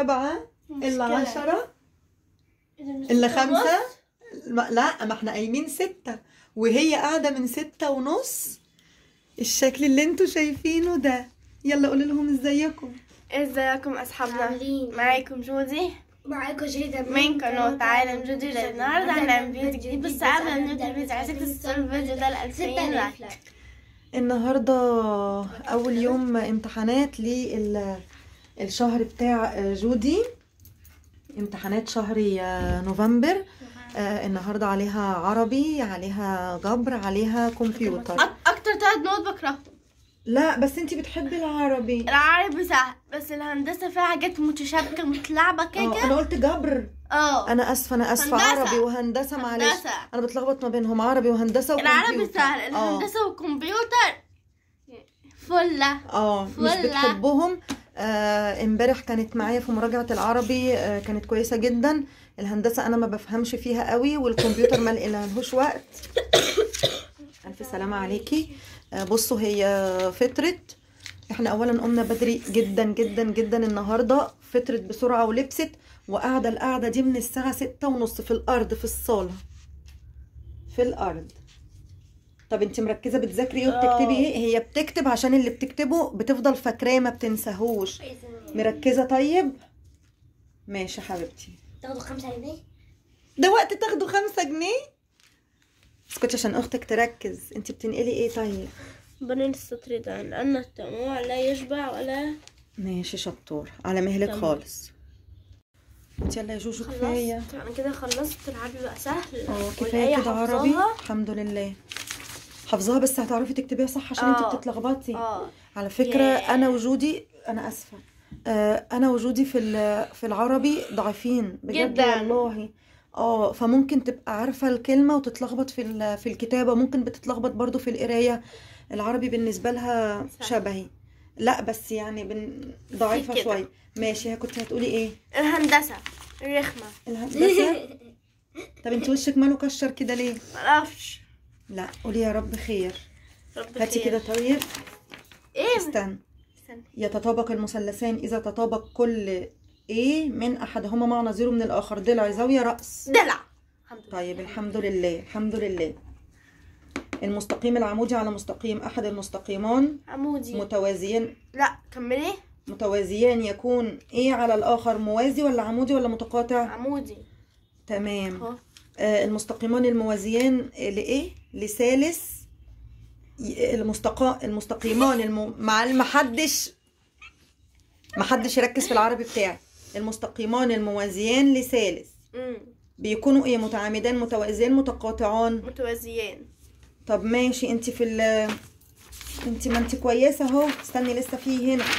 سبعة إلا مشكلة. عشرة إذا مش إلا ستة خمسة ونص، ما- لا ما احنا قايمين ستة وهي قاعدة من ستة ونص الشكل اللي انتوا شايفينه ده يلا قولوا لهم ازيكم ازيكم اصحابنا عاملين؟ معاكم جودي معاكم جيدة من قناة عالم جودي النهارده هنعمل فيديو جديد بس قبل ما نبدا الفيديو عايزك تستنوا الفيديو ده ل 2000 ستة لايك لايك النهاردة أول يوم امتحانات للشهر بتاع جودي امتحانات شهر نوفمبر آه، النهاردة عليها عربي عليها جبر عليها كمبيوتر أك- اكتر تلات نقط بكرههم لا بس انتي بتحبي العربي العربي سهل بس الهندسه فيها حاجات متشابكه متلعبه اه كده انا قلت جبر اه انا اسفه انا اسفه هندسة. عربي وهندسه معلش هندسة. انا بتلخبط ما بينهم عربي وهندسه وكمبيوتر العربي سهل اه الهندسه والكمبيوتر فله اه مش فلة. بتحبهم آه، امبارح كانت معايا في مراجعه العربي آه كانت كويسه جدا الهندسه انا ما بفهمش فيها قوي والكمبيوتر ما لهوش وقت الف سلامه عليكي آه بصوا هي فطرت احنا اولا قمنا بدري جدا جدا جدا النهارده فطرت بسرعه ولبست وقاعده القعده دي من الساعه ستة ونص في الارض في الصاله في الارض طب انت مركزه بتذاكري ايه وبتكتبي ايه هي بتكتب عشان اللي بتكتبه بتفضل فاكراه ما بتنساهوش مركزه طيب ماشي يا حبيبتي تاخدوا خمسة جنيه ده وقت تاخدوا خمسة جنيه اسكتي عشان اختك تركز انت بتنقلي ايه طيب بنين السطر ده لان التنوع لا يشبع ولا ماشي شطور على مهلك تمام. خالص انت يلا يا جوجو كفايه خلصت انا كده خلصت العربي بقى سهل اه والآية كفايه كده عربي حافظاها. الحمد لله حافظاها بس هتعرفي تكتبيها صح عشان اه. انت بتتلخبطي اه على فكرة ياه. أنا وجودي أنا آسفة آه، أنا وجودي في ال- في العربي ضعيفين بجد جداً. والله اه فممكن تبقى عارفة الكلمة وتتلخبط في ال- في الكتابة ممكن بتتلخبط برضو في القراية العربي بالنسبة لها سهل. شبهي لا بس يعني بن... ضعيفة كده. شوية ماشي ها كنت هتقولي ايه الهندسة الرخمة الهندسة طب انت وشك ماله كشر كده ليه معرفش لا قولي يا رب خير رب هاتي خير. كده طيب ايه استنى استنى. يتطابق المثلثان إذا تطابق كل إيه من أحدهما مع نظيره من الآخر ضلع زاوية رأس دلع الحمد لله طيب الحمد لله الحمد لله المستقيم العمودي على مستقيم أحد المستقيمان عمودي متوازيان لا كملي متوازيان يكون إيه على الآخر موازي ولا عمودي ولا متقاطع عمودي تمام اهو آه المستقيمان الموازيان لإيه لثالث ي- المستقا... المستقيمان الم... مع محدش محدش يركز في العربي بتاعي المستقيمان الموازيان لثالث امم بيكونوا ايه متعامدان متوازيان متقاطعان متوازيين طب ماشي انت في ال انت ما انت كويسه اهو استني لسه في هنا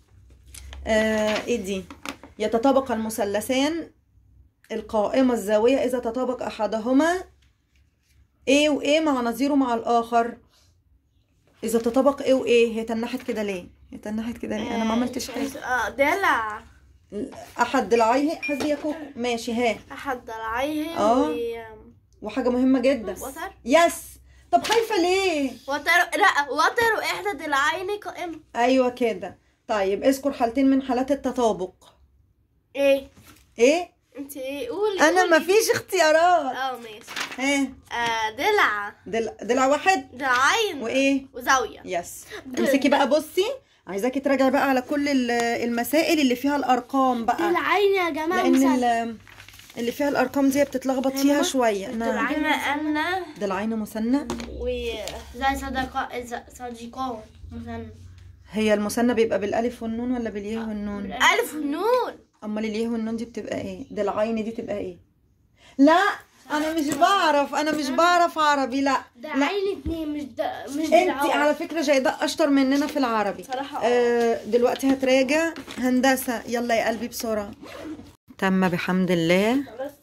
آه ايه دي يتطابق المثلثان القائمة الزاوية إذا تطابق أحدهما إيه وإيه مع نظيره مع الآخر إذا تطابق إيه وإيه هي تنحت كده ليه؟ هي تنحت كده ليه؟ أنا ما عملتش حاجة اه دلع أحد ضلعيه حسبي يا كوكو ماشي ها احد ضلعيه آه. و وحاجة مهمة جدا وتر يس طب خايفة ليه؟ وتر لا وتر واحدى ضلعين قائمة أيوة كده طيب اذكر حالتين من حالات التطابق ايه إيه؟ انت ايه قولي أنا قولي. مفيش اختيارات اه ماشي ها آه دلع دل... ضلع واحد ضلعين وإيه؟ وزاوية يس امسكي بقى بصي عايزاكي تراجعي بقى على كل ال- المسائل اللي فيها الارقام بقى العين يا جماعة لان مسدس. ال- اللي فيها الارقام دي بتتلخبط فيها شويه نعم بما ان ضلعين مثنى و زي صدقاء صديقان مثلا هي المثنى بيبقى بالالف والنون ولا بالياء والنون الف ونون امال الياء والنون دي بتبقى ايه ضلعين دي تبقى ايه لا انا مش بعرف انا مش بعرف عربي لا ده لا عين اتنين مش ده مش انت دلعوة. على فكره جيداء اشطر مننا في العربي صراحة آه دلوقتي هتراجع هندسه يلا يا قلبي بسرعه تم بحمد الله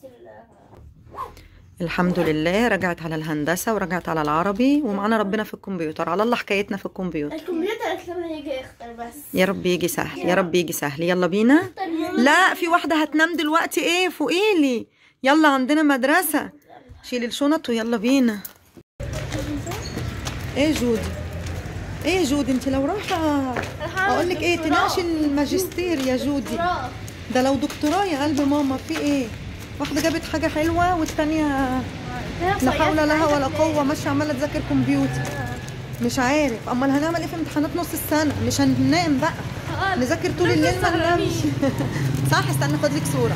الحمد لله رجعت على الهندسة ورجعت على العربي ومعانا ربنا في الكمبيوتر على الله حكايتنا في الكمبيوتر الكمبيوتر اكتر هيجي يختار بس يا رب يجي سهل يا رب يجي سهل يلا بينا لا في واحدة هتنام دلوقتي ايه فوقيلي يلا عندنا مدرسة شيل الشنط ويلا بينا ايه جودي ايه جودي انت لو رايحة اقول لك ايه تناقشي الماجستير يا جودي ده لو دكتوراه يا قلب ماما في ايه واحده جابت حاجه حلوه والتانيه لا حول لها ولا قوه ماشيه عماله تذاكر كمبيوتر مش عارف امال هنعمل ايه في امتحانات نص السنه مش هننام بقى نذاكر طول الليل ما ننامش صح استنى خد لك صوره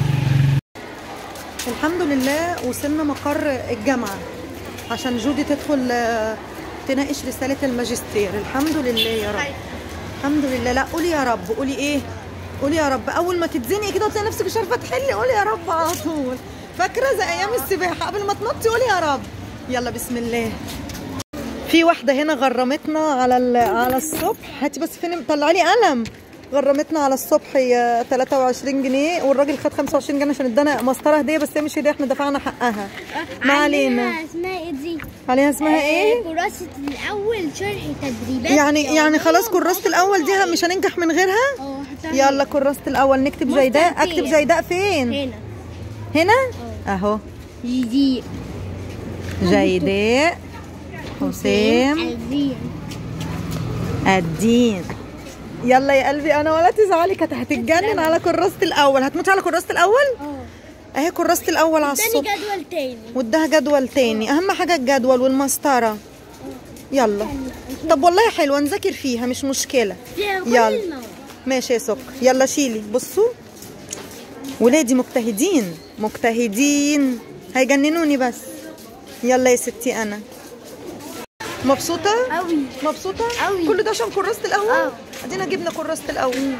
الحمد لله وصلنا مقر الجامعه عشان جودي تدخل آه، تناقش رساله الماجستير الحمد لله يا رب الحمد لله لا قولي يا رب قولي ايه قولي يا رب اول ما تتزنقي كده وتلاقي نفسك مش عارفه تحلي قولي يا رب على طول فاكره زي ايام السباحه قبل ما تنطي قولي يا رب يلا بسم الله في واحده هنا غرمتنا على ال- على الصبح هاتي بس فين طلعي لي قلم غرمتنا على الصبح يا 23 جنيه والراجل خد 25 جنيه عشان ادانا مسطره هديه بس هي مش هديه احنا دفعنا حقها ما علينا اسمها ايه دي؟ عليها اسمها ايه كراسة الأول شرح تدريبات يعني يعني خلاص كراسة الأول دي مش هننجح من غيرها؟ اه حطها يلا كراسة الأول نكتب جيداء مستنسية. أكتب جيداء فين؟ هنا هنا؟ أهو دي جيداء حسام الدين الدين يلا يا قلبي أنا ولا تزعلي كانت هتتجنن على كراسة الأول هتموتي على كراسة الأول؟ اه أهي كراسة الأول على تاني الصبح جدول تاني واداها جدول تاني أهم حاجة الجدول والمسطرة يلا طب والله حلوة نذاكر فيها مش مشكلة فيها كل يلا. المواد ماشي يا سكر يلا شيلي بصوا ولادي مجتهدين مجتهدين هيجننوني بس يلا يا ستي انا مبسوطة؟ أوي مبسوطة؟ أوي. كل ده عشان كراسة الأول؟ اه. ادينا جبنا كراسة الأول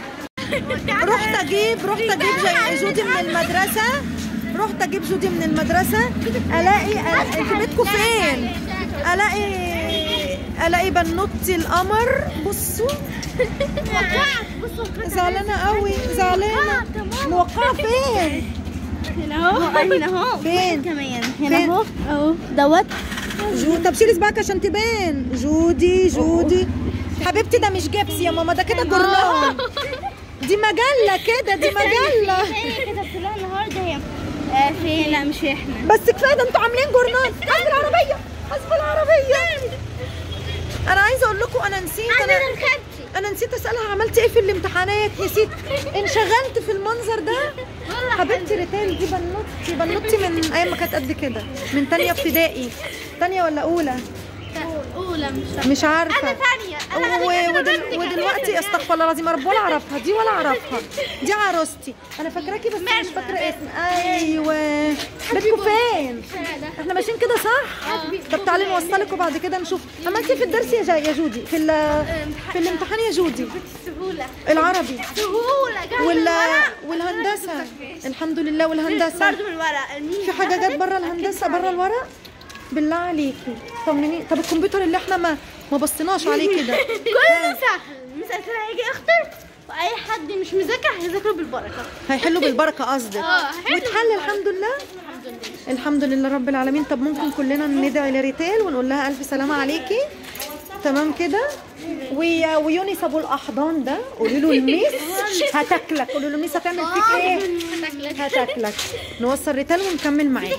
رحت اجيب رحت اجيب جاي- جودي من المدرسة رحت اجيب جودي من المدرسة الاقي ألاقي- انتوا بيتكم فين؟ الاقي الاقي بنوتي القمر بصوا وقعت بصوا زعلانة قوي زعلانة موقعة فين؟ هنا اهو هنا اهو فين؟ كمان فين؟ هنا اهو اهو دوت جو... طب شيلي صباعك عشان تبان جودي جودي حبيبتي ده مش جبس يا ماما ده كده جورنال دي مجلة كده دي مجلة هي كتبت لها النهارده هي آه، فين لا مش احنا بس كفايه ده انتوا عاملين جورنال حسب العربية حسب العربية انا عايزة اقول لكم انا نسيت انا انا نسيت اسالها عملتي ايه في الامتحانات نسيت انشغلت في المنظر ده حبيبتي ريتال دي بنوتي بنوتي من ايام ما كانت قد كده من تانية ابتدائي تانية ولا اولى اولى مش مش عارفه انا ثانيه و- ودل... ودلوقتي استغفر الله العظيم يا رب ولا اعرفها دي ولا اعرفها دي عروستي انا فاكراكي بس مش فاكره اسم ايوه بيتكم فين احنا ماشيين كده صح طب تعالي نوصلك وبعد كده نشوف عملتي إيه في الدرس يا جا... يا جودي في ال... في الامتحان يا جودي سهوله العربي سهوله جاهزه وال... الورق. والهندسه الحمد لله والهندسه برضه من الورق المين في حاجه جت بره الهندسه بره الورق بالله عليكي طمني طب الكمبيوتر اللي احنا ما ما بصيناش عليه كده كله سهل مسألة هيجي اختر واي حد مش مذاكر هيذاكره بالبركه هيحلوا بالبركه قصدك اه، هيحلوا واتحل الحمد لله الحمد لله الحمد لله رب العالمين طب ممكن كلنا ندعي لريتال ونقول لها الف سلامه عليكي تمام كده ويا ويونس ابو الاحضان ده قولي له الميس هتاكلك قولي له الميس هتعمل فيك ايه هتاكلك نوصل ريتال ونكمل معاكي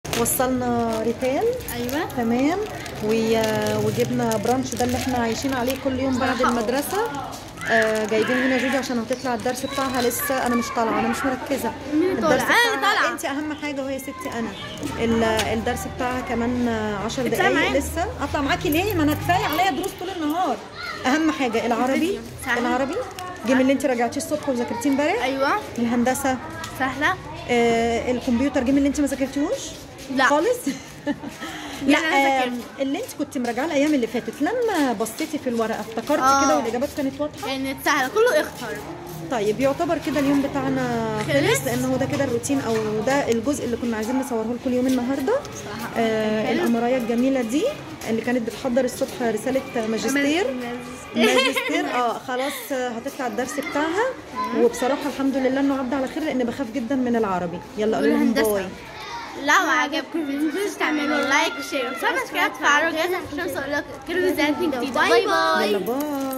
وصلنا ريتال ايوه تمام ويا- وجبنا برانش ده اللي احنا عايشين عليه كل يوم بعد المدرسه آه جايبين هنا جودي عشان هتطلع الدرس بتاعها لسه انا مش طالعه انا مش مركزه الدرس طالعة؟ أنا بتاعها طالعة. انت اهم حاجه وهي ستي انا ال- الدرس بتاعها كمان 10 اطلعي دقايق معايا. لسه اطلع معاكي ليه ما انا كفايه عليا دروس طول النهار اهم حاجه العربي سهل. العربي جيم اللي انت راجعتيه الصبح وذاكرتيه امبارح ايوه الهندسه سهله آه الكمبيوتر جيم اللي انت ما ذاكرتيهوش لا. خالص لا أنا آه ذاكرت. اللي انت كنت مراجعه الايام اللي فاتت لما بصيتي في الورقه افتكرتي آه. كده والاجابات كانت واضحه كانت سهله كله اختر طيب يعتبر كده اليوم بتاعنا خلص لان هو ده كده الروتين او ده الجزء اللي كنا عايزين نصوره لكم اليوم النهارده آه القمرايه الجميله دي اللي كانت بتحضر الصبح رساله ماجستير ماجستير اه خلاص آه، هتطلع الدرس بتاعها وبصراحه الحمد لله انه عدى على خير لان بخاف جدا من العربي يلا قولوا لهم والهندسة. باي لو عجبكم الفيديو متنسوش تعملوا لايك وشير وسبسكرايب وتفعلوا الجرس عشان توصلكم كل فيديوهات جديده باي باي يلا باي